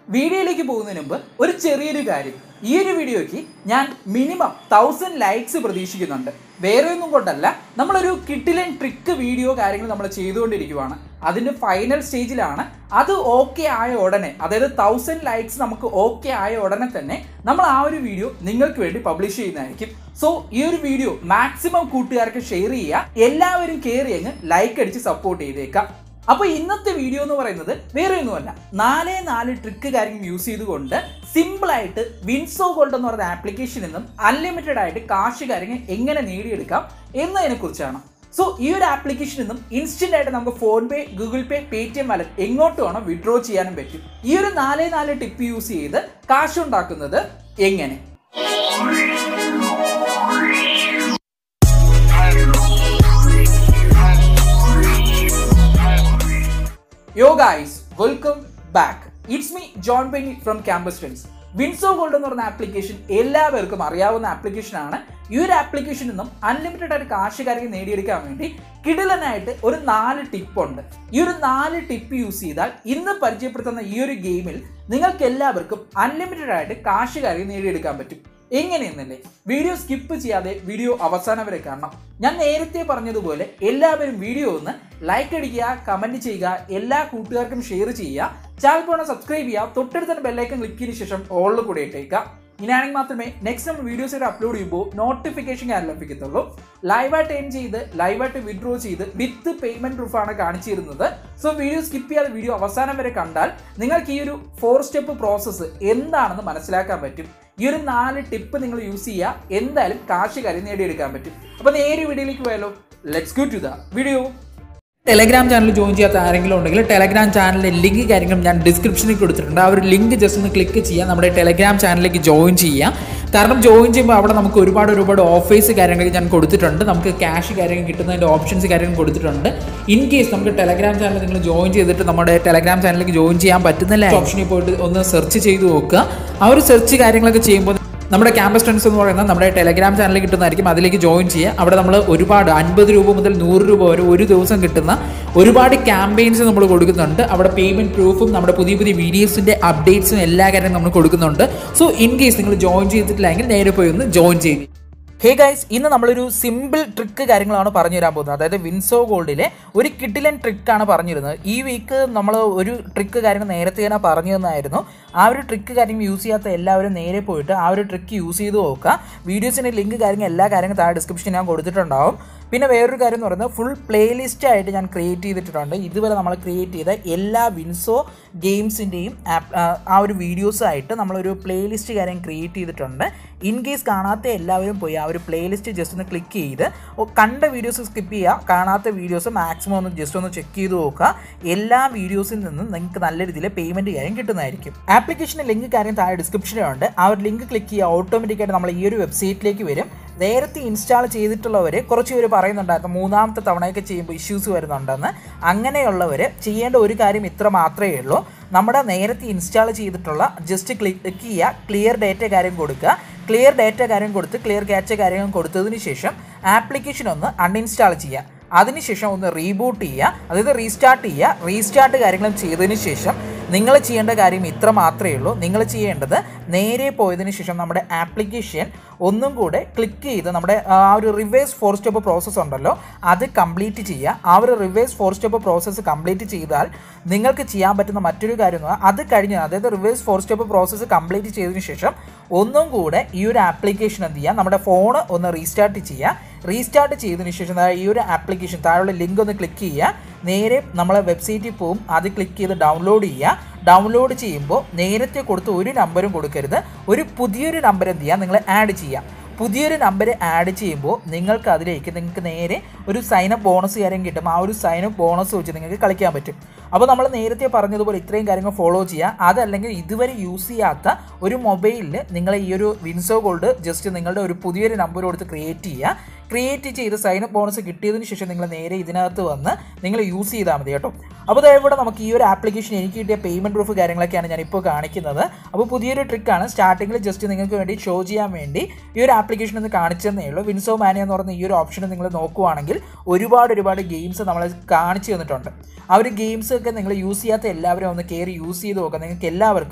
വീഡിയോയിലേക്ക് പോകുന്നതിന് മുമ്പ് ഒരു ചെറിയൊരു കാര്യം ഈ ഒരു വീഡിയോയ്ക്ക് ഞാൻ മിനിമം തൗസൻഡ് ലൈക്സ് പ്രതീക്ഷിക്കുന്നുണ്ട് വേറെ ഒന്നും കൊണ്ടല്ല നമ്മളൊരു കിട്ടിലൻ ട്രിക്ക് വീഡിയോ കാര്യങ്ങൾ നമ്മൾ ചെയ്തുകൊണ്ടിരിക്കുവാണ് അതിൻ്റെ ഫൈനൽ സ്റ്റേജിലാണ് അത് ഓക്കെ ആയ ഉടനെ അതായത് തൗസൻഡ് ലൈക്സ് നമുക്ക് ഓക്കെ ആയ ഉടനെ തന്നെ നമ്മൾ ആ ഒരു വീഡിയോ നിങ്ങൾക്ക് വേണ്ടി പബ്ലിഷ് ചെയ്യുന്നതായിരിക്കും സോ ഈ ഒരു വീഡിയോ മാക്സിമം കൂട്ടുകാർക്ക് ഷെയർ ചെയ്യുക എല്ലാവരും കയറി അങ്ങ് ലൈക്ക് അടിച്ച് സപ്പോർട്ട് ചെയ്തേക്കാം അപ്പൊ ഇന്നത്തെ വീഡിയോ എന്ന് പറയുന്നത് വേറെ ഒന്നുമല്ല നാലേ നാല് ട്രിക്ക് കാര്യങ്ങൾ യൂസ് ചെയ്തുകൊണ്ട് സിമ്പിൾ ആയിട്ട് വിൻസോ ഗോൾഡ് എന്ന് പറയുന്ന ആപ്ലിക്കേഷനിൽ നിന്നും അൺലിമിറ്റഡ് ആയിട്ട് കാശ് കാര്യങ്ങൾ എങ്ങനെ നേടിയെടുക്കാം എന്നതിനെ കുറിച്ചാണ് സോ ഈ ഒരു ആപ്ലിക്കേഷനിൽ നിന്നും ഇൻസ്റ്റന്റ് ആയിട്ട് നമുക്ക് PhonePe Google pay Paytm wallet എങ്ങോട്ട് വേണം വിഡ്രോ ചെയ്യാനും പറ്റും ഈ ഒരു നാലേ നാല് ടിപ്പ് യൂസ് ചെയ്ത് കാശ് ഉണ്ടാക്കുന്നത് എങ്ങനെ yo guys welcome back it's me John Benny from campus friends Winzo gold എന്ന് പറഞ്ഞ ആപ്ലിക്കേഷൻ എല്ലാവർക്കും അറിയാവുന്ന ആപ്ലിക്കേഷൻ ആണ് ഈ ഒരു ആപ്ലിക്കേഷനിൽ നിന്നും അൺലിമിറ്റഡ് ആയിട്ട് കാശുകാർക്ക് നേടിയെടുക്കാൻ വേണ്ടി കിടിലനായിട്ട് ഒരു നാല് ടിപ്പ് ഉണ്ട് ഈ ഒരു നാല് ടിപ്പ് യൂസ് ചെയ്താൽ ഇന്ന് പരിചയപ്പെടുത്തുന്ന ഈ ഒരു ഗെയിമിൽ നിങ്ങൾക്ക് എല്ലാവർക്കും അൺലിമിറ്റഡ് ആയിട്ട് കാശുകാർക്ക് നേടിയെടുക്കാൻ പറ്റും എങ്ങനെയെന്നല്ലേ വീഡിയോ സ്കിപ്പ് ചെയ്യാതെ വീഡിയോ അവസാനം വരെ കാണണം ഞാൻ നേരത്തെ പറഞ്ഞതുപോലെ എല്ലാവരും വീഡിയോ ഒന്ന് ലൈക്ക് അടിക്കുക കമന്റ് ചെയ്യുക എല്ലാ കൂട്ടുകാർക്കും ഷെയർ ചെയ്യുക ചാനൽ പോണ സബ്സ്ക്രൈബ് ചെയ്യുക തൊട്ടടുത്ത ബെല്ലൈക്കൻ ക്ലിക്ക് ചെയ്ത ശേഷം ഓളിൽ കൂടെ ഇട്ടേക്കുക ഇങ്ങനെയാണെങ്കിൽ മാത്രമേ നെക്സ്റ്റ് നമ്മൾ വീഡിയോസ് ആയിട്ട് അപ്ലോഡ് ചെയ്യുമ്പോൾ നോട്ടിഫിക്കേഷൻ ഞാൻ ലഭിക്കത്തുള്ളൂ ലൈവായിട്ട് എൻ ചെയ്ത് ലൈവായിട്ട് വിഡ്രോ ചെയ്ത് വിത്ത് പേയ്മെന്റ് പ്രൂഫാണ് കാണിച്ചിരുന്നത് സോ വീഡിയോ സ്കിപ്പ് ചെയ്യാതെ വീഡിയോ അവസാനം വരെ കണ്ടാൽ നിങ്ങൾക്ക് ഈ ഒരു ഫോർ സ്റ്റെപ്പ് പ്രോസസ്സ് എന്താണെന്ന് മനസ്സിലാക്കാൻ പറ്റും ഈ ഒരു നാല് ടിപ്പ് നിങ്ങൾ യൂസ് ചെയ്യുക എന്തായാലും കാശ് കാര്യം നേടിയെടുക്കാൻ പറ്റും അപ്പോൾ നേരെ വീഡിയോയിലേക്ക് പോയാലോ let's go to the video Telegram channel join ചെയ്യാത്ത ആരെങ്കിലും ഉണ്ടെങ്കിൽ ടെലഗ്രാം ചാനലിൻ്റെ ലിങ്ക് കാര്യങ്ങളും ഞാൻ ഡിസ്ക്രിപ്ഷനിൽ കൊടുത്തിട്ടുണ്ട് ആ ഒരു ലിങ്ക് ജസ്റ്റ് ഒന്ന് ക്ലിക്ക് ചെയ്യുക നമ്മുടെ ടെലഗ്രാം ചാനലിലേക്ക് ജോയിൻ ചെയ്യാം കാരണം ജോയിൻ ചെയ്യുമ്പോൾ അവിടെ നമുക്ക് ഒരുപാട് ഒരുപാട് ഓഫേഴ്സ് കാര്യങ്ങൾ ഞാൻ കൊടുത്തിട്ടുണ്ട് നമുക്ക് ക്യാഷ് കാര്യങ്ങൾ കിട്ടുന്നതിൻ്റെ ഓപ്ഷൻസ് കാര്യങ്ങൾ കൊടുത്തിട്ടുണ്ട് ഇൻ കേസ് നമുക്ക് ടെലഗ്രാം ചാനൽ നിങ്ങൾ ജോയിൻ ചെയ്തിട്ട് നമ്മുടെ ടെലഗ്രാം ചാനലിലേക്ക് ജോയിൻ ചെയ്യാൻ പറ്റുന്നില്ല ഓപ്ഷനിൽ പോയിട്ട് ഒന്ന് സെർച്ച് ചെയ്ത് നോക്കുക ആ ഒരു സെർച്ച് കാര്യങ്ങളൊക്കെ ചെയ്യുമ്പോൾ നമ്മുടെ ക്യാമ്പസ് ഫ്രണ്ട്സ് എന്ന് പറയുന്നത് നമ്മുടെ ടെലഗ്രാം ചാനലിൽ കിട്ടുന്നതായിരിക്കും അതിലേക്ക് ജോയിൻ ചെയ്യുക അവിടെ നമ്മൾ ഒരുപാട് അൻപത് രൂപ മുതൽ നൂറ് രൂപ വരെ ഒരു ദിവസം കിട്ടുന്ന ഒരുപാട് ക്യാമ്പയിൻസ് നമ്മൾ കൊടുക്കുന്നുണ്ട് അവിടെ പേയ്മെൻറ്റ് പ്രൂഫും നമ്മുടെ പുതിയ പുതിയ വീഡിയോസിൻ്റെ അപ്ഡേറ്റ്സും എല്ലാ കാര്യവും നമ്മൾ കൊടുക്കുന്നുണ്ട് സോ ഇൻ കേസ് നിങ്ങൾ ജോയിൻ ചെയ്തിട്ടില്ലെങ്കിൽ നേരെ പോയി ഒന്ന് ജോയിൻ ചെയ്യുക ഹേ ഗൈസ് ഇന്ന് നമ്മളൊരു സിമ്പിൾ ട്രിക്ക് കാര്യങ്ങളാണ് പറഞ്ഞു തരാൻ പോകുന്നത് അതായത് വിൻസോ ഗോൾഡിലെ ഒരു കിഡിലൻ ട്രിക്കാണ് പറഞ്ഞിരുന്നത് ഈ വീക്ക് നമ്മൾ ഒരു ട്രിക്ക് കാര്യങ്ങൾ നേരത്തെ തന്നെ പറഞ്ഞു തന്നായിരുന്നു ആ ഒരു ട്രിക്ക് കാര്യങ്ങൾ യൂസ് ചെയ്യാത്ത എല്ലാവരും നേരെ പോയിട്ട് ആ ഒരു ട്രിക്ക് യൂസ് ചെയ്ത് നോക്കുക വീഡിയോസിൻ്റെ ലിങ്ക് കാര്യങ്ങൾ എല്ലാ കാര്യങ്ങളും താഴെ ഡിസ്ക്രിപ്ഷനിൽ ഞാൻ കൊടുത്തിട്ടുണ്ടാവും പിന്നെ വേറൊരു കാര്യം എന്ന് പറയുന്നത് ഫുൾ പ്ലേലിസ്റ്റ് ആയിട്ട് ഞാൻ ക്രിയേറ്റ് ചെയ്തിട്ടുണ്ട് ഇതുവരെ നമ്മൾ ക്രിയേറ്റ് ചെയ്ത എല്ലാ വിൻസോ ഗെയിംസിൻ്റെയും ആ ഒരു വീഡിയോസായിട്ട് നമ്മളൊരു പ്ലേലിസ്റ്റ് കാര്യം ക്രിയേറ്റ് ചെയ്തിട്ടുണ്ട് ഇൻ കേസ് കാണാത്ത എല്ലാവരും പോയി ആ ഒരു പ്ലേലിസ്റ്റ് ജസ്റ്റ് ഒന്ന് ക്ലിക്ക് ചെയ്ത് ഓ, കണ്ട വീഡിയോസ് സ്കിപ്പ് ചെയ്യുക കാണാത്ത വീഡിയോസ് മാക്സിമം ഒന്ന് ജസ്റ്റ് ഒന്ന് ചെക്ക് ചെയ്ത് നോക്കുക എല്ലാ വീഡിയോസിൽ നിന്നും നിങ്ങൾക്ക് നല്ല രീതിയിൽ പേയ്മെൻറ്റ് കാര്യം കിട്ടുന്നതായിരിക്കും ആപ്ലിക്കേഷൻ്റെ ലിങ്ക് കാര്യം താഴെ ഡിസ്ക്രിപ്ഷനിലുണ്ട് ആ ഒരു ലിങ്ക് ക്ലിക്ക് ചെയ്യുക ഓട്ടോമാറ്റിക്കായിട്ട് നമ്മൾ ഈ ഒരു വെബ്സൈറ്റിലേക്ക് വരും നേരത്തെ ഇൻസ്റ്റാൾ ചെയ്തിട്ടുള്ളവർ കുറച്ച് പേര് പറയുന്നുണ്ടായിരുന്നു മൂന്നാമത്തെ തവണയൊക്കെ ചെയ്യുമ്പോൾ ഇഷ്യൂസ് വരുന്നുണ്ടെന്ന് അങ്ങനെയുള്ളവർ ചെയ്യേണ്ട ഒരു കാര്യം ഇത്ര മാത്രമേ ഉള്ളൂ നമ്മുടെ നേരത്തെ ഇൻസ്റ്റാൾ ചെയ്തിട്ടുള്ള ജസ്റ്റ് ക്ലിക്ക് ചെയ്യുക ക്ലിയർ ഡേറ്റ കാര്യം കൊടുക്കുക ക്ലിയർ ഡേറ്റ കാര്യം കൊടുത്ത് ക്ലിയർ ക്യാച്ച് കാര്യം കൊടുത്തതിന് ശേഷം ആപ്ലിക്കേഷൻ ഒന്ന് അൺഇൻസ്റ്റാൾ ചെയ്യുക അതിനുശേഷം ഒന്ന് റീബൂട്ട് ചെയ്യുക അതായത് റീസ്റ്റാർട്ട് ചെയ്യുക റീസ്റ്റാർട്ട് കാര്യങ്ങളും ചെയ്തതിന് ശേഷം നിങ്ങൾ ചെയ്യേണ്ട കാര്യം ഇത്ര മാത്രമേ ഉള്ളൂ നിങ്ങൾ ചെയ്യേണ്ടത് നേരെ പോയതിന് ശേഷം നമ്മുടെ ആപ്ലിക്കേഷൻ ഒന്നും കൂടെ ക്ലിക്ക് ചെയ്ത് നമ്മുടെ ആ ഒരു റിവേഴ്സ് ഫോർ സ്റ്റെപ്പ് പ്രോസസ്സ് ഉണ്ടല്ലോ അത് കംപ്ലീറ്റ് ചെയ്യുക ആ ഒരു reverse four step process complete ചെയ്താൽ നിങ്ങൾക്ക് ചെയ്യാൻ പറ്റുന്ന മറ്റൊരു കാര്യം എന്ന് പറഞ്ഞാൽ അത് കഴിഞ്ഞ് അതായത് reverse four step process complete ചെയ്തതിന് ശേഷം ഒന്നും കൂടെ ഈ ഒരു ആപ്ലിക്കേഷൻ എന്ത് ചെയ്യുക നമ്മുടെ ഫോൺ ഒന്ന് റീസ്റ്റാർട്ട് ചെയ്യുക റീസ്റ്റാർട്ട് ചെയ്തതിന് ശേഷം ദാ ഈ ഒരു ആപ്ലിക്കേഷൻ താഴെയുള്ള ലിങ്ക് ഒന്ന് ക്ലിക്ക് ചെയ്യുക നേരെ നമ്മളെ വെബ്സൈറ്റിൽ പോവും അത് ക്ലിക്ക് ചെയ്ത് ഡൗൺലോഡ് ചെയ്യുക ഡൗൺലോഡ് ചെയ്യുമ്പോൾ നേരത്തെ കൊടുത്ത ഒരു നമ്പറും കൊടുക്കരുത് ഒരു പുതിയൊരു നമ്പർ എന്ത് ചെയ്യുക നിങ്ങൾ ആഡ് ചെയ്യുക പുതിയൊരു നമ്പർ ആഡ് ചെയ്യുമ്പോൾ നിങ്ങൾക്ക് അതിലേക്ക് നിങ്ങൾക്ക് നേരെ ഒരു സൈനപ്പ് ബോണസ് കാര്യം കിട്ടും ആ ഒരു സൈനപ്പ് ബോണസ് വെച്ച് നിങ്ങൾക്ക് കളിക്കാൻ പറ്റും അപ്പോൾ നമ്മൾ നേരത്തെ പറഞ്ഞതുപോലെ ഇത്രയും കാര്യങ്ങൾ ഫോളോ ചെയ്യുക അതല്ലെങ്കിൽ ഇതുവരെ യൂസ് ചെയ്യാത്ത ഒരു മൊബൈലിൽ നിങ്ങൾ ഈ ഒരു വിൻസോ ഗോൾഡ് ജസ്റ്റ് നിങ്ങളുടെ ഒരു പുതിയൊരു നമ്പർ കൊടുത്ത് ക്രിയേറ്റ് ചെയ്യുക ക്രിയേറ്റ് ചെയ്ത് സൈനപ്പ് ബോണസ് കിട്ടിയതിന് ശേഷം നിങ്ങൾ നേരെ ഇതിനകത്ത് വന്ന് നിങ്ങൾ യൂസ് ചെയ്താൽ മതി കേട്ടോ അപ്പോൾ ദേ ഇവിടെ നമുക്ക് ഈ ഒരു ആപ്ലിക്കേഷൻ എനിക്ക് കിട്ടിയ പേയ്മെൻറ്റ് പ്രൂഫ് കാര്യങ്ങളൊക്കെയാണ് ഞാൻ ഇപ്പോൾ കാണിക്കുന്നത് അപ്പോൾ പുതിയൊരു ട്രിക്കാണ് സ്റ്റാർട്ടിങ്ങിൽ ജസ്റ്റ് നിങ്ങൾക്ക് വേണ്ടി ഷോ ചെയ്യാൻ വേണ്ടി ഈ ഒരു ആപ്ലിക്കേഷൻ ഒന്ന് കാണിച്ചതന്നേ ഉള്ളൂ വിൻസോ മാനിയ എന്ന് പറയുന്ന ഈ ഒരു ഓപ്ഷൻ നിങ്ങൾ നോക്കുവാണെങ്കിൽ ഒരുപാട് ഒരുപാട് ഗെയിംസ് നമ്മൾ കാണിച്ചു തന്നിട്ടുണ്ട് ആ ഒരു ഗെയിംസ് ഒക്കെ നിങ്ങൾ യൂസ് ചെയ്യാത്ത എല്ലാവരും ഒന്ന് കയറി യൂസ് ചെയ്ത് നോക്കുക നിങ്ങൾക്ക് എല്ലാവർക്കും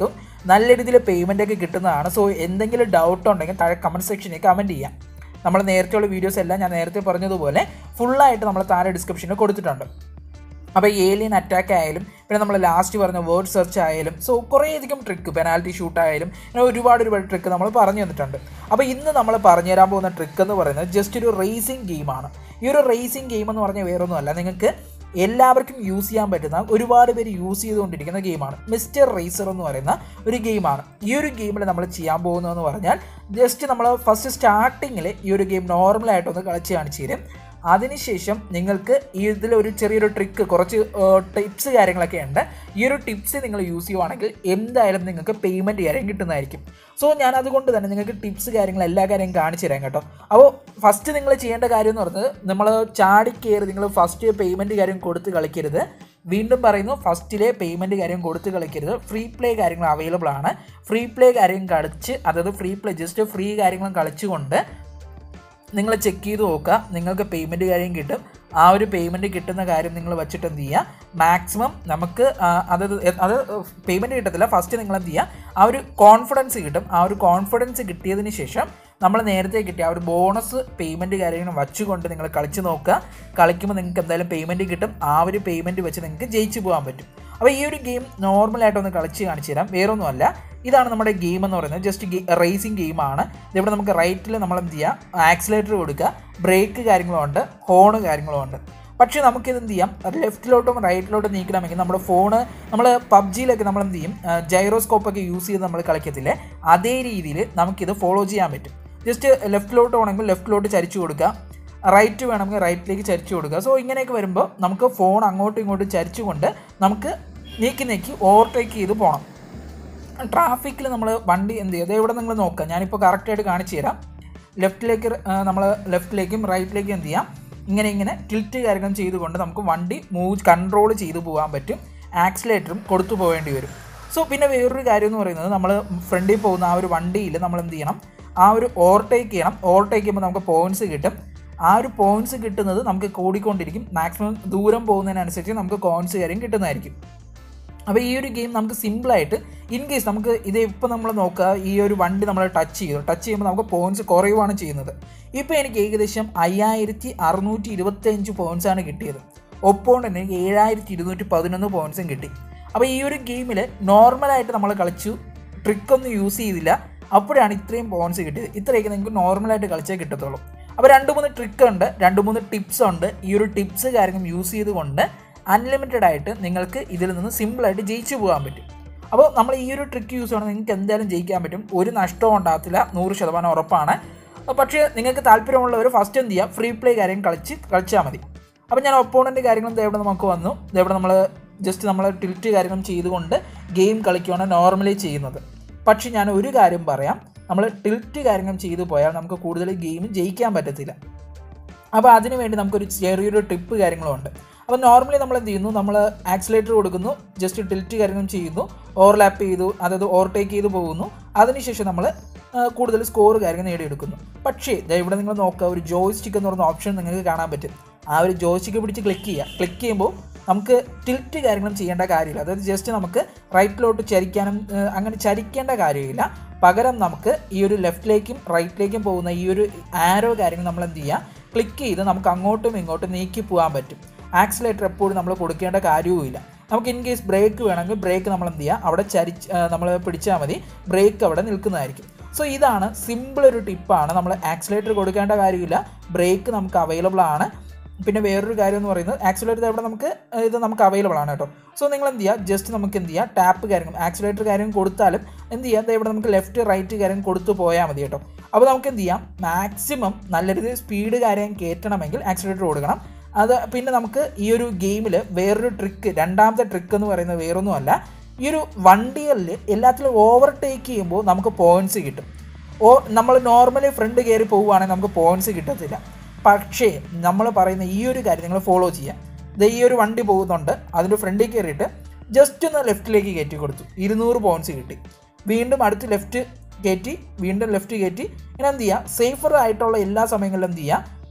നല്ല രീതിയിൽ പേയ്മെൻ്റ് ഒക്കെ കിട്ടുന്നതാണ് സോ എന്തെങ്കിലും ഡൗട്ട് ഉണ്ടെങ്കിൽ താഴെ കമൻറ്റ് സെക്ഷനിൽ കമൻറ്റ് ചെയ്യാം നമ്മൾ നേരത്തെയുള്ള വീഡിയോസ് എല്ലാം ഞാൻ നേരത്തെ പറഞ്ഞതുപോലെ ഫുള്ളായിട്ട് നമ്മൾ താഴെ ഡിസ്ക്രിപ്ഷനിൽ കൊടുത്തിട്ടുണ്ട് അപ്പോൾ ഏലിയൻ അറ്റാക്ക് ആയാലും പിന്നെ നമ്മൾ ലാസ്റ്റ് പറഞ്ഞ വേർഡ് സെർച്ച് ആയാലും സോ കുറേയധികം ട്രിക്ക് പെനാൽറ്റി ഷൂട്ട് ആയാലും അങ്ങനെ ഒരുപാട് ഒരുപാട് ട്രിക്ക് നമ്മൾ പറഞ്ഞു തന്നിട്ടുണ്ട് അപ്പോൾ ഇന്ന് നമ്മൾ പറഞ്ഞു തരാൻ പോകുന്ന ട്രിക്ക് എന്ന് പറയുന്നത് ജസ്റ്റ് ഒരു റേസിംഗ് ഗെയിമാണ് ഈ ഒരു റേസിംഗ് ഗെയിം എന്ന് പറഞ്ഞാൽ വേറൊന്നുമല്ല നിങ്ങൾക്ക് എല്ലാവർക്കും യൂസ് ചെയ്യാൻ പറ്റുന്ന ഒരുപാട് പേര് യൂസ് ചെയ്തുകൊണ്ടിരിക്കുന്ന ഗെയിമാണ് മിസ്റ്റർ റേസർ എന്ന് പറയുന്ന ഒരു ഗെയിമാണ് ഈ ഒരു ഗെയിമിൽ നമ്മൾ ചെയ്യാൻ പോകുന്നതെന്ന് പറഞ്ഞാൽ ജസ്റ്റ് നമ്മൾ ഫസ്റ്റ് സ്റ്റാർട്ടിങ്ങിൽ ഈ ഒരു ഗെയിം നോർമലായിട്ടൊന്ന് കളിച്ച് കാണിച്ചു തരും അതിനുശേഷം നിങ്ങൾക്ക് ഇതിൽ ഒരു ചെറിയൊരു ട്രിക്ക് കുറച്ച് ടിപ്സ് കാര്യങ്ങളൊക്കെ ഉണ്ട് ഈ ഒരു ടിപ്സ് നിങ്ങൾ യൂസ് ചെയ്യുവാണെങ്കിൽ എന്തായാലും നിങ്ങൾക്ക് പേയ്മെൻറ്റ് കാര്യം കിട്ടുന്നതായിരിക്കും സോ ഞാൻ അതുകൊണ്ട് തന്നെ നിങ്ങൾക്ക് ടിപ്സ് കാര്യങ്ങൾ എല്ലാ കാര്യം കാണിച്ചു തരാം കേട്ടോ അപ്പോൾ ഫസ്റ്റ് നിങ്ങൾ ചെയ്യേണ്ട കാര്യം എന്ന് പറയുന്നത് നമ്മൾ ചാടിക്കയറി നിങ്ങൾ ഫസ്റ്റ് പേയ്മെൻറ്റ് കാര്യം കൊടുത്ത് കളിക്കരുത് വീണ്ടും പറയുന്നു ഫസ്റ്റിലെ പേയ്മെൻറ്റ് കാര്യം കൊടുത്ത് കളിക്കരുത് ഫ്രീ പ്ലേ കാര്യങ്ങൾ അവൈലബിൾ ആണ് ഫ്രീ പ്ലേ കാര്യം കളിച്ച് അതായത് ഫ്രീ പ്ലേ ജസ്റ്റ് ഫ്രീ കാര്യങ്ങളും കളിച്ചുകൊണ്ട് നിങ്ങൾ ചെക്ക് ചെയ്ത് നോക്കുക നിങ്ങൾക്ക് പേയ്മെൻറ്റ് കാര്യം കിട്ടും ആ ഒരു പേയ്മെൻറ്റ് കിട്ടുന്ന കാര്യം നിങ്ങൾ വെച്ചിട്ട് എന്ത് ചെയ്യുക മാക്സിമം നമുക്ക് അത് അത് പേയ്മെൻറ്റ് കിട്ടത്തില്ല ഫസ്റ്റ് നിങ്ങൾ എന്ത് ചെയ്യുക ആ ഒരു കോൺഫിഡൻസ് കിട്ടും ആ ഒരു കോൺഫിഡൻസ് കിട്ടിയതിന് ശേഷം നമ്മൾ നേരത്തെ കിട്ടിയ ആ ഒരു ബോണസ് പേയ്മെൻറ്റ് കാര്യങ്ങൾ വച്ചുകൊണ്ട് നിങ്ങൾ കളിച്ച് നോക്കുക കളിക്കുമ്പോൾ നിങ്ങൾക്ക് എന്തായാലും പേയ്മെൻറ്റ് കിട്ടും ആ ഒരു പേയ്മെൻറ്റ് വെച്ച് നിങ്ങൾക്ക് ജയിച്ചു പോകാൻ പറ്റും അപ്പോൾ ഈ ഒരു ഗെയിം നോർമലായിട്ടൊന്ന് കളിച്ച് കാണിച്ചു തരാം വേറൊന്നുമല്ല ഇതാണ് നമ്മുടെ ഗെയിം എന്ന് പറയുന്നത് ജസ്റ്റ് റേസിംഗ് ഗെയിമാണ് ഇവിടെ നമുക്ക് റൈറ്റിൽ നമ്മൾ എന്ത് ചെയ്യുക ആക്സിലേറ്റർ കൊടുക്കുക ബ്രേക്ക് കാര്യങ്ങളും ഉണ്ട് ഹോണ് കാര്യങ്ങളും ഉണ്ട് പക്ഷേ നമുക്കിത് എന്ത് ചെയ്യാം ലെഫ്റ്റിലോട്ടും റൈറ്റിലോട്ടും നീക്കണമെങ്കിൽ നമ്മുടെ ഫോണ് നമ്മൾ പബ്ജിയിലൊക്കെ നമ്മൾ എന്ത് ചെയ്യും ജൈറോസ്കോപ്പ് ഒക്കെ യൂസ് ചെയ്ത് നമ്മൾ കളിക്കത്തില്ലേ അതേ രീതിയിൽ നമുക്കിത് ഫോളോ ചെയ്യാൻ പറ്റും ജസ്റ്റ് ലെഫ്റ്റിലോട്ട് വേണമെങ്കിൽ ലെഫ്റ്റിലോട്ട് ചരിച്ചു കൊടുക്കുക റൈറ്റ് വേണമെങ്കിൽ റൈറ്റിലേക്ക് ചരിച്ചു കൊടുക്കുക സോ ഇങ്ങനെയൊക്കെ വരുമ്പോൾ നമുക്ക് ഫോൺ അങ്ങോട്ടും ഇങ്ങോട്ടും ചരിച്ചുകൊണ്ട് നമുക്ക് നീക്കി നീക്കി ഓവർടേക്ക് ചെയ്ത് പോകണം ട്രാഫിക്കിൽ നമ്മൾ വണ്ടി എന്ത് ചെയ്യും ഇവിടെ നിങ്ങൾ നോക്കുക ഞാനിപ്പോൾ കറക്റ്റായിട്ട് കാണിച്ചു തരാം ലെഫ്റ്റിലേക്ക് നമ്മൾ ലെഫ്റ്റിലേക്കും റൈറ്റിലേക്കും എന്ത് ചെയ്യാം ഇങ്ങനെ ഇങ്ങനെ ടിൽറ്റ് കാര്യങ്ങൾ ചെയ്തുകൊണ്ട് നമുക്ക് വണ്ടി മൂവ് കൺട്രോൾ ചെയ്തു പോകാൻ പറ്റും ആക്സിലേറ്ററും കൊടുത്തു പോകേണ്ടി വരും സോ പിന്നെ വേറൊരു കാര്യം എന്ന് പറയുന്നത് നമ്മൾ ഫ്രണ്ടിൽ പോകുന്ന ആ ഒരു വണ്ടിയിൽ നമ്മൾ എന്ത് ചെയ്യണം ആ ഒരു ഓവർടേക്ക് ചെയ്യണം ഓവർടേക്ക് ചെയ്യുമ്പോൾ നമുക്ക് പോയിൻറ്റ്സ് കിട്ടും ആ ഒരു പോയിൻറ്റ്സ് കിട്ടുന്നത് നമുക്ക് കൂടിക്കൊണ്ടിരിക്കും മാക്സിമം ദൂരം പോകുന്നതിനനുസരിച്ച് നമുക്ക് കോയിൻസ് കാര്യം കിട്ടുന്നതായിരിക്കും അപ്പോൾ ഈ ഒരു ഗെയിം നമുക്ക് സിമ്പിളായിട്ട് ഇൻ കേസ് നമുക്ക് ഇത് ഇപ്പോൾ നമ്മൾ നോക്കുക ഈ ഒരു വണ്ടി നമ്മൾ ടച്ച് ചെയ്തു ടച്ച് ചെയ്യുമ്പോൾ നമുക്ക് പോയിൻറ്റ്സ് കുറയുവാണ് ചെയ്യുന്നത് ഇപ്പോൾ എനിക്ക് ഏകദേശം അയ്യായിരത്തി അറുന്നൂറ്റി ഇരുപത്തഞ്ച് പോയിൻറ്റ്സാണ് കിട്ടിയത് ഒപ്പം തന്നെ എനിക്ക് ഏഴായിരത്തി ഇരുന്നൂറ്റി പതിനൊന്ന് പോയിൻറ്റ്സും കിട്ടി അപ്പോൾ ഈ ഒരു ഗെയിമിൽ നോർമലായിട്ട് നമ്മൾ കളിച്ചു ട്രിക്കൊന്നും യൂസ് ചെയ്തില്ല അപ്പോഴാണ് ഇത്രയും പോയിൻറ്റ്സ് കിട്ടിയത് ഇത്രയൊക്കെ നിങ്ങൾക്ക് നോർമലായിട്ട് കളിച്ചേ കിട്ടത്തുള്ളൂ അപ്പോൾ രണ്ട് മൂന്ന് ട്രിക്ക് ഉണ്ട് രണ്ട് മൂന്ന് ടിപ്സ് ഉണ്ട് ഈ ഒരു ടിപ്സ് കാര്യങ്ങൾ യൂസ് ചെയ്തുകൊണ്ട് അൺലിമിറ്റഡ് ആയിട്ട് നിങ്ങൾക്ക് ഇതിൽ നിന്ന് സിമ്പിളായിട്ട് ജയിച്ചു പോകാൻ പറ്റും അപ്പോൾ നമ്മൾ ഈ ഒരു ട്രിക്ക് യൂസ് ചെയ്യണമെങ്കിൽ നിങ്ങൾക്ക് എന്തായാലും ജയിക്കാൻ പറ്റും ഒരു നഷ്ടവും ഉണ്ടാകത്തില്ല നൂറ് ശതമാനം ഉറപ്പാണ് പക്ഷേ നിങ്ങൾക്ക് താല്പര്യമുള്ളവർ ഫസ്റ്റ് എന്ത് ചെയ്യുക ഫ്രീ പ്ലേ കാര്യം കളിച്ച് കളിച്ചാൽ മതി അപ്പോൾ ഞാൻ ഒപ്പോണൻ്റ് കാര്യങ്ങളും ഇവിടെ നമുക്ക് വന്നു ഇവിടെ നമ്മൾ ജസ്റ്റ് നമ്മൾ ടിൽറ്റ് കാര്യങ്ങളും ചെയ്തുകൊണ്ട് ഗെയിം കളിക്കുകയാണ് നോർമലി ചെയ്യുന്നത് പക്ഷേ ഞാൻ ഒരു കാര്യം പറയാം നമ്മൾ ടിൽറ്റ് കാര്യങ്ങൾ ചെയ്തു പോയാൽ നമുക്ക് കൂടുതൽ ഗെയിം ജയിക്കാൻ പറ്റത്തില്ല അപ്പോൾ അതിന് വേണ്ടി നമുക്കൊരു ചെറിയൊരു ടിപ്പ് കാര്യങ്ങളുണ്ട് അപ്പോൾ നോർമലി നമ്മൾ എന്ത് ചെയ്യുന്നു നമ്മൾ ആക്സിലേറ്റർ കൊടുക്കുന്നു ജസ്റ്റ് ടിൽറ്റ് കാര്യങ്ങളും ചെയ്യുന്നു ഓവർലാപ്പ് ചെയ്തു അതായത് ഓവർടേക്ക് ചെയ്തു പോകുന്നു അതിനുശേഷം നമ്മൾ കൂടുതൽ സ്കോർ കാര്യങ്ങൾ നേടിയെടുക്കുന്നു പക്ഷേ ഇവിടെ നിങ്ങൾ നോക്കുക ഒരു ജോയ്സ്റ്റിക്ക് എന്ന് പറയുന്ന ഓപ്ഷൻ നിങ്ങൾക്ക് കാണാൻ പറ്റും ആ ഒരു ജോയ്സ്റ്റിക്ക് പിടിച്ച് ക്ലിക്ക് ചെയ്യുക ക്ലിക്ക് ചെയ്യുമ്പോൾ നമുക്ക് ടിൽറ്റ് കാര്യങ്ങളും ചെയ്യേണ്ട കാര്യമില്ല അതായത് ജസ്റ്റ് നമുക്ക് റൈറ്റിലോട്ട് ചരിക്കാനും അങ്ങനെ ചരിക്കേണ്ട കാര്യമില്ല പകരം നമുക്ക് ഈ ഒരു ലെഫ്റ്റിലേക്കും റൈറ്റിലേക്കും പോകുന്ന ഈ ഒരു ആരോ കാര്യങ്ങൾ നമ്മൾ എന്ത് ചെയ്യുക ക്ലിക്ക് ചെയ്ത് നമുക്ക് അങ്ങോട്ടും ഇങ്ങോട്ടും നീക്കി പോകാൻ പറ്റും ആക്സിലേറ്റർ എപ്പോഴും നമ്മൾ കൊടുക്കേണ്ട കാര്യവുമില്ല നമുക്ക് ഇൻ കേസ് ബ്രേക്ക് വേണമെങ്കിൽ ബ്രേക്ക് നമ്മൾ എന്ത് ചെയ്യുക അവിടെ ചരിച്ച് നമ്മൾ പിടിച്ചാൽ മതി ബ്രേക്ക് അവിടെ നിൽക്കുന്നതായിരിക്കും സോ ഇതാണ് സിമ്പിൾ ഒരു ടിപ്പാണ് നമ്മൾ ആക്സിലേറ്റർ കൊടുക്കേണ്ട കാര്യമില്ല ബ്രേക്ക് നമുക്ക് അവൈലബിൾ ആണ് പിന്നെ വേറൊരു കാര്യം എന്ന് പറയുന്നത് ആക്സിലേറ്റർ ഇവിടെ നമുക്ക് ഇത് നമുക്ക് അവൈലബിൾ ആണ് കേട്ടോ സോ നിങ്ങൾ എന്ത് ചെയ്യുക ജസ്റ്റ് നമുക്ക് എന്ത് ചെയ്യുക ടാപ്പ് കാര്യം ആക്സിലേറ്റർ കാര്യം കൊടുത്താലും എന്ത് ചെയ്യുക ഇവിടെ നമുക്ക് ലെഫ്റ്റ് റൈറ്റ് കാര്യം കൊടുത്തു പോയാൽ മതി കേട്ടോ അപ്പോൾ നമുക്ക് എന്ത് ചെയ്യാം മാക്സിമം നല്ല രീതിയിൽ സ്പീഡ് കാര്യം കയറ്റണമെങ്കിൽ ആക്സിലേറ്റർ കൊടുക്കണം അത് പിന്നെ നമുക്ക് ഈ ഒരു ഗെയിമിൽ വേറൊരു ട്രിക്ക് രണ്ടാമത്തെ ട്രിക്ക് എന്ന് പറയുന്നത് വേറൊന്നുമല്ല ഈ ഒരു വണ്ടികളിൽ എല്ലാത്തിലും ഓവർടേക്ക് ചെയ്യുമ്പോൾ നമുക്ക് പോയിൻറ്റ്സ് കിട്ടും ഓ നമ്മൾ നോർമലി ഫ്രണ്ട് കയറി പോവുകയാണെങ്കിൽ നമുക്ക് പോയിൻറ്റ്സ് കിട്ടത്തില്ല പക്ഷേ നമ്മൾ പറയുന്ന ഈ ഒരു കാര്യം നിങ്ങൾ ഫോളോ ചെയ്യാം ഇത് ഈ ഒരു വണ്ടി പോകുന്നുണ്ട് അതിൻ്റെ ഫ്രണ്ടിൽ കയറിയിട്ട് ജസ്റ്റ് ഒന്ന് ലെഫ്റ്റിലേക്ക് കയറ്റി കൊടുത്തു ഇരുന്നൂറ് പോയിൻറ്റ്സ് കിട്ടി വീണ്ടും അടുത്ത് ലെഫ്റ്റ് കയറ്റി വീണ്ടും ലെഫ്റ്റ് കയറ്റി ഇങ്ങനെ എന്ത് ചെയ്യുക സേഫർ ആയിട്ടുള്ള എല്ലാ സമയങ്ങളിലും എന്ത് ചെയ്യുക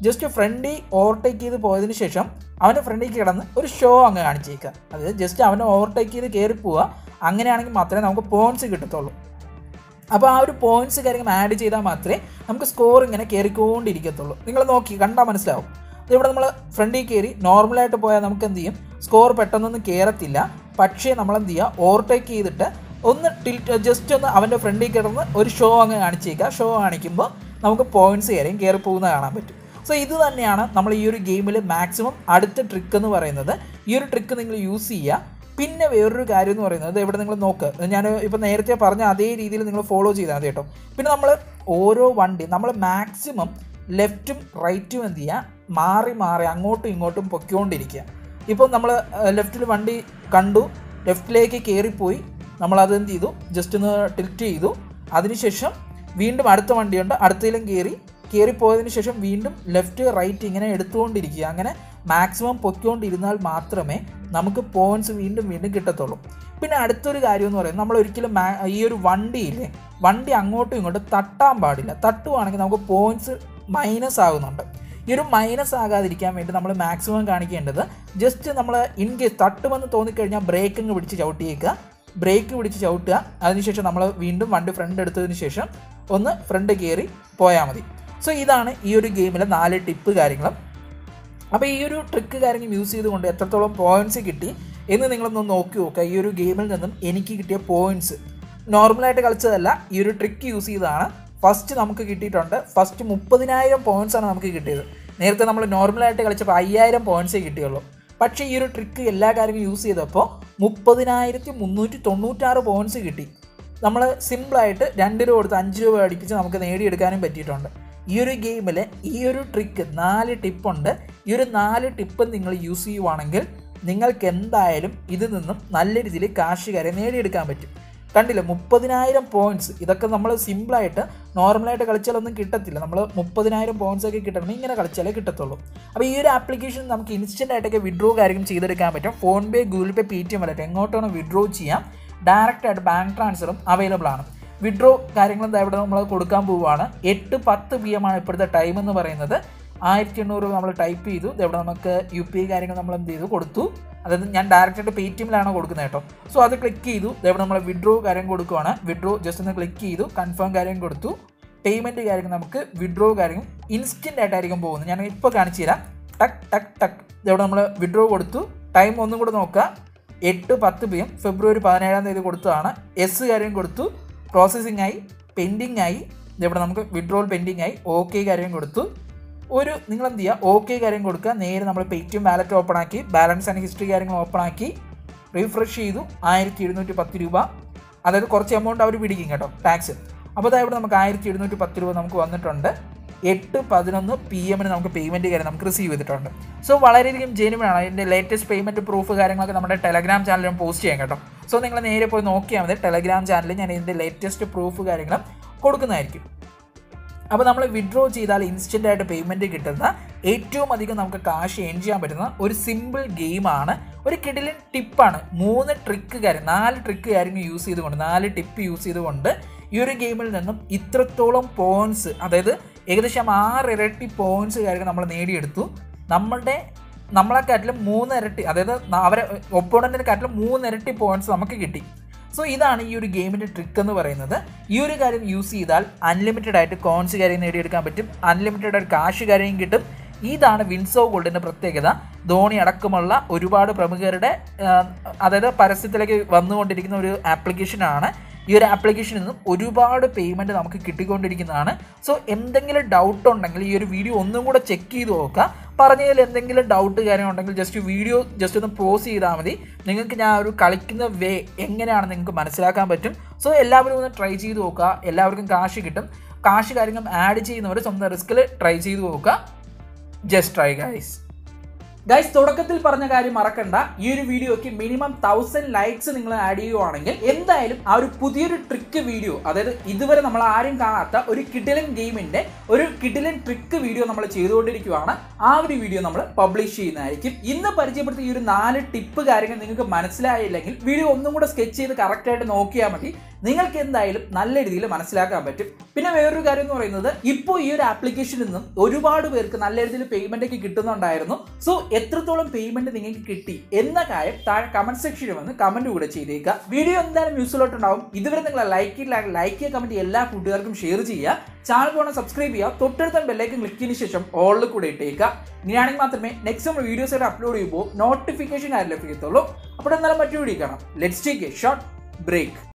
ജസ്റ്റ് ഫ്രണ്ടിൽ ഓവർടേക്ക് ചെയ്ത് പോയതിന് ശേഷം അവൻ്റെ ഫ്രണ്ടിൽ കിടന്ന് ഒരു ഷോ അങ്ങ് കാണിച്ചേക്കുക അതായത് ജസ്റ്റ് അവനെ ഓവർടേക്ക് ചെയ്ത് കയറി പോവുക അങ്ങനെയാണെങ്കിൽ മാത്രമേ നമുക്ക് പോയിൻറ്റ്സ് കിട്ടത്തുള്ളൂ അപ്പോൾ ആ ഒരു പോയിന്റ്സ് കാര്യങ്ങൾ ആഡ് ചെയ്താൽ മാത്രമേ നമുക്ക് സ്കോർ ഇങ്ങനെ കയറിക്കൊണ്ടിരിക്കത്തുള്ളൂ നിങ്ങൾ നോക്കി കണ്ടാൽ മനസ്സിലാവും ഇവിടെ നമ്മൾ ഫ്രണ്ടിൽ കയറി നോർമലായിട്ട് പോയാൽ നമുക്ക് എന്ത് ചെയ്യും സ്കോർ പെട്ടെന്നൊന്നും കയറത്തില്ല പക്ഷേ നമ്മൾ എന്ത് ചെയ്യുക ഓവർടേക്ക് ചെയ്തിട്ട് ഒന്ന് ടിൽറ്റ് ജസ്റ്റ് ഒന്ന് അവൻ്റെ ഫ്രണ്ടിൽ കിടന്ന് ഒരു ഷോ അങ്ങ് കാണിച്ചേക്കുക ഷോ കാണിക്കുമ്പോൾ നമുക്ക് പോയിന്റ്സ് കയറിയും കയറി പോകുന്നത് കാണാൻ പറ്റും സോ ഇത് തന്നെയാണ് നമ്മൾ ഈ ഒരു ഗെയിമിൽ മാക്സിമം അടുത്ത ട്രിക്ക് എന്ന് പറയുന്നത് ഈ ഒരു ട്രിക്ക് നിങ്ങൾ യൂസ് ചെയ്യുക പിന്നെ വേറൊരു കാര്യം എന്ന് പറയുന്നത് ഇവിടെ നിങ്ങൾ നോക്ക് ഞാൻ ഇപ്പോൾ നേരത്തെ പറഞ്ഞ അതേ രീതിയിൽ നിങ്ങൾ ഫോളോ ചെയ്താൽ മതി കേട്ടോ പിന്നെ നമ്മൾ ഓരോ വണ്ടി നമ്മൾ മാക്സിമം ലെഫ്റ്റും റൈറ്റും എന്ത് ചെയ്യുക മാറി മാറി അങ്ങോട്ടും ഇങ്ങോട്ടും പൊയ്ക്കൊണ്ടിരിക്കുക ഇപ്പോൾ നമ്മൾ ലെഫ്റ്റിൽ വണ്ടി കണ്ടു ലെഫ്റ്റിലേക്ക് കയറിപ്പോയി നമ്മളത് എന്ത് ചെയ്തു ജസ്റ്റ് ഒന്ന് ടിൽറ്റ് ചെയ്തു അതിനുശേഷം വീണ്ടും അടുത്ത വണ്ടിയുണ്ട് അടുത്തതിലും കയറി കയറിപ്പോയതിന് ശേഷം വീണ്ടും ലെഫ്റ്റ് റൈറ്റ് ഇങ്ങനെ എടുത്തുകൊണ്ടിരിക്കുക അങ്ങനെ മാക്സിമം പൊയ്ക്കൊണ്ടിരുന്നാൽ മാത്രമേ നമുക്ക് പോയിന്റ്സ് വീണ്ടും വീണ്ടും കിട്ടത്തുള്ളൂ പിന്നെ അടുത്തൊരു കാര്യം എന്ന് പറയുന്നത് നമ്മൾ ഒരിക്കലും മാ- ഈ ഒരു വണ്ടിയില്ലേ വണ്ടി അങ്ങോട്ടും ഇങ്ങോട്ടും തട്ടാൻ പാടില്ല തട്ടുവാണെങ്കിൽ നമുക്ക് പോയിന്റ്സ് മൈനസ് ആകുന്നുണ്ട് ഈ ഒരു മൈനസ് ആകാതിരിക്കാൻ വേണ്ടി നമ്മൾ മാക്സിമം കാണിക്കേണ്ടത് ജസ്റ്റ് നമ്മൾ ഇൻ കേസ് തട്ടുമെന്ന് തോന്നിക്കഴിഞ്ഞാൽ ബ്രേക്കിങ് പിടിച്ച് ചവിട്ടിയേക്കുക ബ്രേക്ക് പിടിച്ച് ചവിട്ടുക അതിനുശേഷം നമ്മൾ വീണ്ടും വണ്ടി ഫ്രണ്ട് എടുത്തതിന് ശേഷം ഒന്ന് ഫ്രണ്ട് കയറി പോയാൽ മതി സോ ഇതാണ് ഈ ഒരു ഗെയിമിലെ നാല് ടിപ്പ് കാര്യങ്ങളും അപ്പോൾ ഈ ഒരു ട്രിക്ക് കാര്യങ്ങൾ യൂസ് ചെയ്തുകൊണ്ട് എത്രത്തോളം പോയിന്റ്സ് കിട്ടി എന്ന് നിങ്ങളൊന്ന് നോക്കി നോക്കുക ഈ ഒരു ഗെയിമിൽ നിന്നും എനിക്ക് കിട്ടിയ പോയിന്റ്സ് നോർമലായിട്ട് കളിച്ചതല്ല ഈ ഒരു ട്രിക്ക് യൂസ് ചെയ്താണ് ഫസ്റ്റ് നമുക്ക് കിട്ടിയിട്ടുണ്ട് ഫസ്റ്റ് മുപ്പതിനായിരം പോയിന്റ്സ് ആണ് നമുക്ക് കിട്ടിയത് നേരത്തെ നമ്മൾ നോർമലായിട്ട് കളിച്ചപ്പോൾ അയ്യായിരം പോയിന്റ്സേ കിട്ടിയുള്ളൂ പക്ഷേ ഈ ഒരു ട്രിക്ക് എല്ലാ കാര്യങ്ങളും യൂസ് ചെയ്തപ്പോൾ മുപ്പതിനായിരത്തി മുന്നൂറ്റി തൊണ്ണൂറ്റാറ് പോയിന്റ്സ് കിട്ടി നമ്മൾ സിമ്പിളായിട്ട് രണ്ട് രൂപ കൊടുത്ത് അഞ്ച് രൂപ അടിപ്പിച്ച് നമുക്ക് നേടിയെടുക്കാനും പറ്റിയിട്ടുണ്ട് ഈ ഒരു ഗെയിമിൽ ഈ ഒരു ട്രിക്ക് നാല് ടിപ്പുണ്ട് ഈ ഒരു നാല് ടിപ്പ് നിങ്ങൾ യൂസ് ചെയ്യുവാണെങ്കിൽ നിങ്ങൾക്ക് എന്തായാലും ഇതിൽ നിന്നും നല്ല രീതിയിൽ കാശുകാരെ നേടിയെടുക്കാൻ പറ്റും കണ്ടില്ല മുപ്പതിനായിരം പോയിന്റ്സ് ഇതൊക്കെ നമ്മൾ സിമ്പിളായിട്ട് നോർമലായിട്ട് കളിച്ചാലൊന്നും കിട്ടത്തില്ല നമ്മൾ മുപ്പതിനായിരം പോയിന്റ്സ് ഒക്കെ കിട്ടണം ഇങ്ങനെ കളിച്ചാലേ കിട്ടത്തുള്ളൂ അപ്പോൾ ഈ ഒരു ആപ്ലിക്കേഷൻ നമുക്ക് ഇൻസ്റ്റൻ്റ് ആയിട്ടൊക്കെ വിഡ്രോ കാര്യങ്ങൾ ചെയ്തെടുക്കാൻ പറ്റും PhonePe Google pay Paytm വരെ എങ്ങോട്ടാണ് വിഡ്രോ ചെയ്യാം ഡയറക്റ്റ് ആയിട്ട് ബാങ്ക് ട്രാൻസ്ഫറും അവൈലബിൾ ആണ് വിഡ്രോ കാര്യങ്ങൾ എന്താ ഇവിടെ നമ്മൾ കൊടുക്കാൻ പോവുകയാണ് എട്ട് പത്ത് പി എം ആണ് ഇപ്പോഴത്തെ ടൈം എന്ന് പറയുന്നത് ആയിരത്തി എണ്ണൂറ് നമ്മൾ ടൈപ്പ് ചെയ്തു ഇവിടെ നമുക്ക് യു പി ഐ കാര്യങ്ങൾ നമ്മൾ എന്ത് ചെയ്തു കൊടുത്തു അതായത് ഞാൻ ഡയറക്റ്റ് ആയിട്ട് പേ ടി എമ്മിലാണ് കൊടുക്കുന്നത് കേട്ടോ സോ അത് ക്ലിക്ക് ചെയ്തു ഇവിടെ നമ്മൾ വിഡ്രോ കാര്യം കൊടുക്കുവാണ് വിഡ്രോ ജസ്റ്റ് ഒന്ന് ക്ലിക്ക് ചെയ്തു കൺഫേം കാര്യം കൊടുത്തു പേയ്മെൻറ്റ് കാര്യങ്ങൾ നമുക്ക് വിഡ്രോ കാര്യങ്ങൾ ഇൻസ്റ്റൻ്റ് ആയിട്ടായിരിക്കും പോകുന്നത് ഞാൻ ഇപ്പോൾ കാണിച്ചു തരാം ടക്ക് ടക്ക് ടക്ക് ഇവിടെ നമ്മൾ വിഡ്രോ കൊടുത്തു ടൈം ഒന്നും കൂടെ നോക്കുക എട്ട് പത്ത് പി എം ഫെബ്രുവരി പതിനേഴാം തീയതി കൊടുത്തതാണ് എസ് കാര്യം കൊടുത്തു പ്രോസസ്സിംഗ് ആയി പെൻഡിങ് ആയി ഇവിടെ നമുക്ക് വിഡ്രോൾ പെൻഡിങ് ആയി ഓക്കെ കാര്യം കൊടുത്തു ഒരു നിങ്ങൾ എന്ത് ചെയ്യുക ഓക്കെ കാര്യം കൊടുക്കുക നേരെ നമ്മൾ പേറ്റിഎം വാലറ്റ് ഓപ്പൺ ആക്കി ബാലൻസ് ആൻഡ് ഹിസ്റ്ററി കാര്യങ്ങൾ ഓപ്പൺ ആക്കി റീഫ്രഷ് ചെയ്തു ആയിരത്തി എഴുന്നൂറ്റി പത്ത് രൂപ അതായത് കുറച്ച് എമൗണ്ട് അവർ പിടിക്കും കേട്ടോ ടാക്സ് അപ്പോൾ അതായത് ഇവിടെ നമുക്ക് ആയിരത്തി എഴുന്നൂറ്റി പത്ത് രൂപ നമുക്ക് വന്നിട്ടുണ്ട് എട്ട് പതിനൊന്ന് പി എമ്മിന് നമുക്ക് പേയ്മെൻറ്റ് കാര്യം നമുക്ക് റിസീവ് ചെയ്തിട്ടുണ്ട് സോ വളരെയധികം ജെനുവൻ ആണ് അതിൻ്റെ ലേറ്റസ്റ്റ് പേയ്മെൻറ്റ് പ്രൂഫ് കാര്യങ്ങളൊക്കെ നമ്മുടെ ടെലഗ്രാം ചാനലിൽ പോസ്റ്റ് ചെയ്യാം കേട്ടോ സോ നിങ്ങൾ നേരെ പോയി നോക്കിയാൽ മതി ടെലഗ്രാം ചാനലിൽ ഞാൻ ഇതിൻ്റെ ലേറ്റസ്റ്റ് പ്രൂഫ് കാര്യങ്ങളും കൊടുക്കുന്നതായിരിക്കും അപ്പോൾ നമ്മൾ വിഡ്രോ ചെയ്താൽ ഇൻസ്റ്റൻ്റ് ആയിട്ട് പേയ്മെൻറ്റ് കിട്ടുന്ന ഏറ്റവും അധികം നമുക്ക് കാശ് ഏൺ ചെയ്യാൻ പറ്റുന്ന ഒരു സിമ്പിൾ ഗെയിമാണ് ഒരു കിടിലൻ ടിപ്പാണ് മൂന്ന് ട്രിക്ക് കാര്യം നാല് ട്രിക്ക് കാര്യങ്ങൾ യൂസ് ചെയ്തുകൊണ്ട് നാല് ടിപ്പ് യൂസ് ചെയ്തുകൊണ്ട് ഈ ഒരു ഗെയിമിൽ നിന്നും ഇത്രത്തോളം പോയിൻറ്റ്സ് അതായത് ഏകദേശം ആറ് ഇരട്ടി പോയിൻറ്റ്സ് കാര്യങ്ങൾ നമ്മൾ നേടിയെടുത്തു നമ്മളുടെ നമ്മളെക്കാട്ടിലും മൂന്ന് ഇരട്ടി അതായത് അവരെ ഒപ്പോണൻറ്റിനെക്കാട്ടിലും മൂന്ന് ഇരട്ടി പോയിൻറ്റ്സ് നമുക്ക് കിട്ടി സോ ഇതാണ് ഈ ഒരു ഗെയിമിൻ്റെ ട്രിക്ക് എന്ന് പറയുന്നത് ഈ ഒരു കാര്യം യൂസ് ചെയ്താൽ അൺലിമിറ്റഡ് ആയിട്ട് കോൺസ് കാര്യം നേടിയെടുക്കാൻ പറ്റും അൺലിമിറ്റഡ് ആയിട്ട് കാശ് കാര്യം കിട്ടും ഇതാണ് വിൻസോ ഗോൾഡിൻ്റെ പ്രത്യേകത ധോണി അടക്കമുള്ള ഒരുപാട് പ്രമുഖരുടെ ആ, അതായത് പരസ്യത്തിലേക്ക് വന്നുകൊണ്ടിരിക്കുന്ന ഒരു ആപ്ലിക്കേഷനാണ് ഈ ഒരു ആപ്ലിക്കേഷനിൽ നിന്നും ഒരുപാട് പേയ്മെൻറ്റ് നമുക്ക് കിട്ടിക്കൊണ്ടിരിക്കുന്നതാണ് സോ എന്തെങ്കിലും ഡൗട്ട് ഉണ്ടെങ്കിൽ ഈ ഒരു വീഡിയോ ഒന്നും കൂടെ ചെക്ക് ചെയ്ത് നോക്കുക പറഞ്ഞതിൽ എന്തെങ്കിലും ഡൗട്ട് കാര്യം ഉണ്ടെങ്കിൽ ജസ്റ്റ് വീഡിയോ ജസ്റ്റ് ഒന്ന് പോസ് ചെയ്താൽ മതി നിങ്ങൾക്ക് ഞാൻ ഒരു കളിക്കുന്ന വേ എങ്ങനെയാണ് നിങ്ങൾക്ക് മനസ്സിലാക്കാൻ പറ്റും സോ എല്ലാവരും ഒന്ന് ട്രൈ ചെയ്ത് നോക്കുക എല്ലാവർക്കും കാശ് കിട്ടും കാശ് കാര്യങ്ങൾ ആഡ് ചെയ്യുന്നവർ സ്വന്തം റിസ്കിൽ ട്രൈ ചെയ്ത് നോക്കുക ജസ്റ്റ് ട്രൈ ഗൈസ് ഗൈസ് തുടക്കത്തിൽ പറഞ്ഞ കാര്യം മറക്കണ്ട ഈ ഒരു വീഡിയോക്ക് മിനിമം തൗസൻഡ് ലൈക്സ് നിങ്ങൾ ആഡ് ചെയ്യുവാണെങ്കിൽ എന്തായാലും ആ ഒരു പുതിയൊരു ട്രിക്ക് വീഡിയോ അതായത് ഇതുവരെ നമ്മൾ ആരും കാണാത്ത ഒരു കിഡിലൻ ഗെയിമിന്റെ ഒരു കിഡിലൻ ട്രിക്ക് വീഡിയോ നമ്മൾ ചെയ്തുകൊണ്ടിരിക്കുകയാണ് ആ ഒരു വീഡിയോ നമ്മൾ പബ്ലിഷ് ചെയ്യുന്നതായിരിക്കും ഇന്ന് പരിചയപ്പെടുത്തിയ ഈ ഒരു നാല് ടിപ്പ് കാര്യങ്ങൾ നിങ്ങൾക്ക് മനസ്സിലായില്ലെങ്കിൽ വീഡിയോ ഒന്നും കൂടെ സ്കെച്ച് ചെയ്ത് കറക്റ്റ് ആയിട്ട് നോക്കിയാൽ മതി നിങ്ങൾക്ക് എന്തായാലും നല്ല രീതിയിൽ മനസ്സിലാക്കാൻ പറ്റും പിന്നെ വേറൊരു കാര്യം എന്ന് പറയുന്നത് ഇപ്പോൾ ഈ ഒരു ആപ്ലിക്കേഷനിൽ നിന്നും ഒരുപാട് പേർക്ക് നല്ല രീതിയിൽ പേയ്മെന്റ് ഒക്കെ കിട്ടുന്നുണ്ടായിരുന്നു സോ എത്രത്തോളം പേയ്മെന്റ് നിങ്ങൾക്ക് കിട്ടി എന്ന കാര്യം താഴെ കമന്റ് സെക്ഷനിൽ വന്ന് കമന്റ് കൂടെ ചെയ്തേക്കുക വീഡിയോ എന്തായാലും യൂസ്ഫുൾ ആയിട്ടുണ്ടാവും ഇതുവരെ നിങ്ങൾ ലൈക്ക് ചെയ്യില്ല ലൈക്ക് ചെയ്യുക കമന്റ് എല്ലാ കൂട്ടുകാർക്കും ഷെയർ ചെയ്യുക ചാനൽ പോകണം സബ്സ്ക്രൈബ് ചെയ്യുക തൊട്ടടുത്ത ബെല്ലൈക്കൻ ക്ലിക്ക് ചെയ്തതിനു ശേഷം ഓളിൽ കൂടെ ഇട്ടേക്കുക ഇങ്ങനെയാണെങ്കിൽ മാത്രമേ നെക്സ്റ്റ് നമ്മൾ വീഡിയോസ് ആയിട്ട് അപ്ലോഡ് ചെയ്യുമ്പോൾ നോട്ടിഫിക്കേഷൻ ആരും ലഭിക്കത്തുള്ളൂ അപ്പോൾ എന്നാലും മറ്റു വീഡിയോ കാണാം let's take a short break